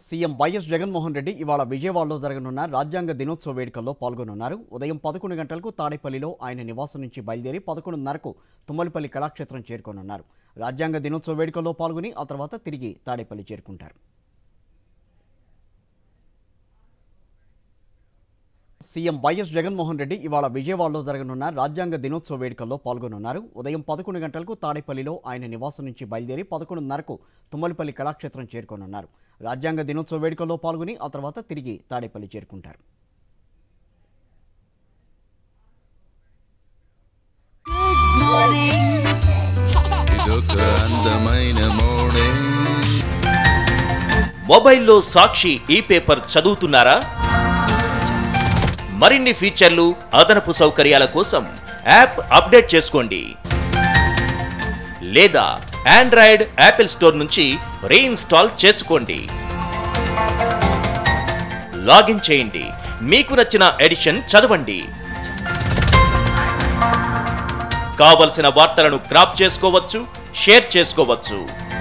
CM YS Jaganmohan Reddy ఇవాళ విజయవాడలో జరగనున్న రాజ్యాంగ దినోత్సవ వేడుకల్లో పాల్గొనున్నారు ఉదయం పదకొండు గంటలకు తాడేపల్లిలో ఆయన నివాసం నుంచి బయలుదేరి పదకొండున్నరకు తుమ్మలపల్లి కళాక్షేత్రం చేరుకోనున్నారు రాజ్యాంగ దినోత్సవ వేడుకల్లో పాల్గొని ఆ తర్వాత తిరిగి తాడేపల్లి చేరుకుంటారు సీఎం వైఎస్ జగన్మోహన్ రెడ్డి ఇవాళ విజయవాడలో జరగనున్న రాజ్యాంగ దినోత్సవ వేడుకల్లో పాల్గొనున్నారు ఉదయం పదకొండు గంటలకు తాడేపల్లిలో ఆయన నివాసం నుంచి బయలుదేరి పదకొండున్నరకు తుమ్మలపల్లి కళాక్షేత్రం చేరుకోనున్నారు రాజ్యాంగ దినోత్సవ వేడుకల్లో పాల్గొని ఆ తర్వాత తిరిగి తాడేపల్లి చేరుకుంటారు ఇదొక అందమైన మార్నింగ్ మొబైల్లో సాక్షి ఈ పేపర్ చదువుతున్నారా మరిన్ని ఫీచర్లు అదనపు సౌకర్యాల కోసం యాప్ అప్డేట్ చేసుకోండి లేదా ఆండ్రాయిడ్ యాపిల్ స్టోర్ నుంచి రీఇన్స్టాల్ చేసుకోండి లాగిన్ చేయండి మీకు నచ్చిన ఎడిషన్ చదవండి కావలసిన వార్తలను క్రాప్ చేసుకోవచ్చు షేర్ చేసుకోవచ్చు